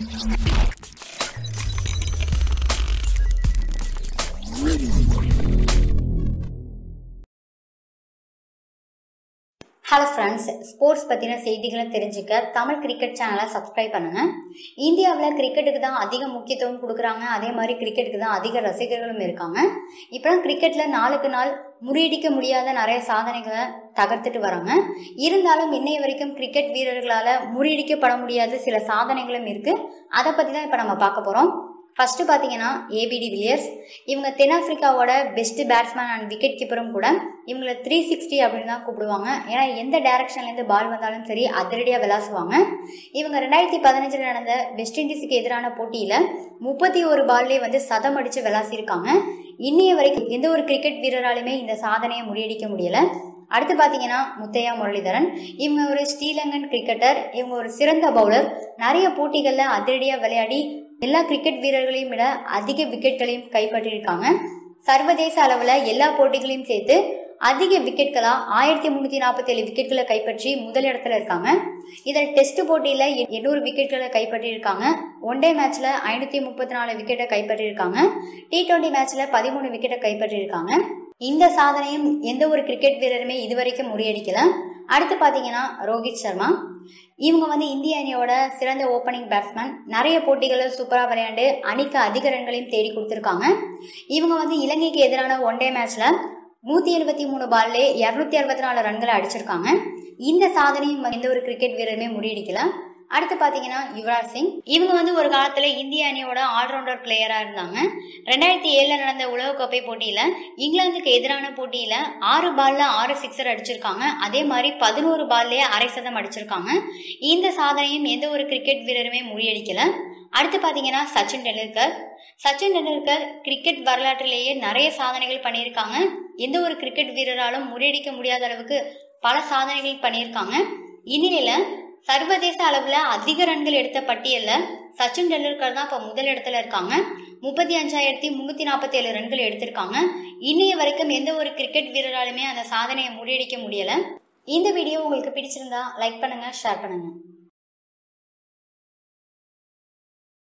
hello friends sports பற்றின செய்திகளை தெரிஞ்சுக்க தமிழ் கிரிக்கெட் சேனலை சப்ஸ்கிரைப் பண்ணுங்கள் இந்தியாவில் கிரிக்கெட்டுக்கு தான் அதிக முக்கியத்துவம் கொடுக்குறாங்க அதே மாதிரி கிரிக்கெட்டுக்கு தான் அதிக ரசிகர்களும் இருக்காங்க இப்போலாம் கிரிக்கெட்டில் நாளுக்கு நாள் முறியடிக்க முடியாத நிறைய சாதனைகளை தகர்த்துட்டு வராங்க இருந்தாலும் இன்னைய வரைக்கும் கிரிக்கெட் வீரர்களால் முறியடிக்கப்பட முடியாத சில சாதனைகளும் இருக்குது அதை பற்றி தான் இப்போ நம்ம பார்க்க போகிறோம் ஃபர்ஸ்ட் பார்த்தீங்கன்னா ஏபிடி வில்லியர்ஸ் இவங்க தென்னாப்பிரிக்காவோட பெஸ்ட் பேட்ஸ்மேன் அண்ட் விக்கெட் கீப்பரும் கூட இவங்களை த்ரீ சிக்ஸ்டி அப்படின்னு தான் கூப்பிடுவாங்க ஏன்னா எந்த டைரக்ஷன்லேருந்து பால் வந்தாலும் சரி அதிரடியாக விளாசுவாங்க இவங்க ரெண்டாயிரத்தி பதினஞ்சில் நடந்த வெஸ்ட் இண்டீஸுக்கு எதிரான போட்டியில் முப்பத்தி ஒரு பால்லே வந்து சதம் அடித்து விளாசியிருக்காங்க இன்னைய வரைக்கும் எந்த ஒரு கிரிக்கெட் வீரராலுமே இந்த சாதனையை முறியடிக்க முடியலை அடுத்து பார்த்தீங்கன்னா முத்தையா முரளிதரன் இவங்க ஒரு ஸ்ரீலங்கன் கிரிக்கெட்டர் இவங்க ஒரு சிறந்த பவுலர் நிறைய போட்டிகளில் அதிரடியாக விளையாடி எல்லா கிரிக்கெட் வீரர்களையும் விட அதிக விக்கெட்களையும் கைப்பற்றியிருக்காங்க சர்வதேச அளவில் எல்லா போட்டிகளையும் சேர்த்து அதிக விக்கெட்களா ஆயிரத்தி முந்நூற்றி நாற்பத்தி ஏழு விக்கெட்களை கைப்பற்றி முதல் இடத்துல இருக்காங்க இதில் டெஸ்ட் போட்டியில் எண்ணூறு விக்கெட்களை கைப்பற்றியிருக்காங்க ஒன் டே மேட்ச்சில் ஐநூற்றி முப்பத்தி நாலு விக்கெட்டை கைப்பற்றியிருக்காங்க டி டுவெண்ட்டி மேட்ச்சில் பதிமூணு விக்கெட்டை கைப்பற்றியிருக்காங்க இந்த சாதனையும் எந்த ஒரு கிரிக்கெட் வீரருமே இதுவரைக்கும் முறியடிக்கல அடுத்து பார்த்தீங்கன்னா ரோஹித் சர்மா இவங்க வந்து இந்திய அணியோட சிறந்த ஓப்பனிங் பேட்ஸ்மேன் நிறைய போட்டிகளில் சூப்பராக விளையாண்டு அணிக்கு அதிக ரன்களையும் தேடி கொடுத்துருக்காங்க இவங்க வந்து இலங்கைக்கு எதிரான ஒன் டே மேட்ச்சில் நூற்றி எழுபத்தி மூணு பால்லே இரநூத்தி அறுபத்தி நாலு ரன்களை அடிச்சிருக்காங்க இந்த சாதனையும் எந்த ஒரு கிரிக்கெட் வீரருமே முறியடிக்கல அடுத்து பார்த்தீங்கன்னா யுவராஜ் சிங் இவங்க வந்து ஒரு காலத்தில் இந்திய அணியோட ஆல்ரவுண்டர் பிளேயராக இருந்தாங்க ரெண்டாயிரத்தி ஏழில் நடந்த உலகக்கோப்பை போட்டியில் இங்கிலாந்துக்கு எதிரான போட்டியில் ஆறு பாலில் ஆறு சிக்ஸர் அடிச்சிருக்காங்க அதே மாதிரி பதினோரு பால்லேயே அரை சதம் அடிச்சிருக்காங்க இந்த சாதனையும் எந்த ஒரு கிரிக்கெட் வீரருமே முறியடிக்கலை அடுத்து பார்த்தீங்கன்னா சச்சின் டெண்டுல்கர் சச்சின் டெண்டுல்கர் கிரிக்கெட் வரலாற்றிலேயே நிறைய சாதனைகள் பண்ணியிருக்காங்க எந்த ஒரு கிரிக்கெட் வீரராலும் முறியடிக்க முடியாத அளவுக்கு பல சாதனைகள் பண்ணியிருக்காங்க இந்நிலையில் சர்வதேச அளவில் அதிக ரன்கள் எடுத்த பட்டியலில் சச்சின் டெண்டுல்கர் தான் இப்போ முதல் இடத்துல இருக்காங்க முப்பத்தி அஞ்சாயிரத்தி முந்நூற்றி நாற்பத்தி ஏழு ரன்கள் எடுத்திருக்காங்க இன்னைய வரைக்கும் எந்த ஒரு கிரிக்கெட் வீரராலுமே அந்த சாதனையை முறியடிக்க முடியலை இந்த வீடியோ உங்களுக்கு பிடிச்சிருந்தா லைக் பண்ணுங்கள் ஷேர் பண்ணுங்கள்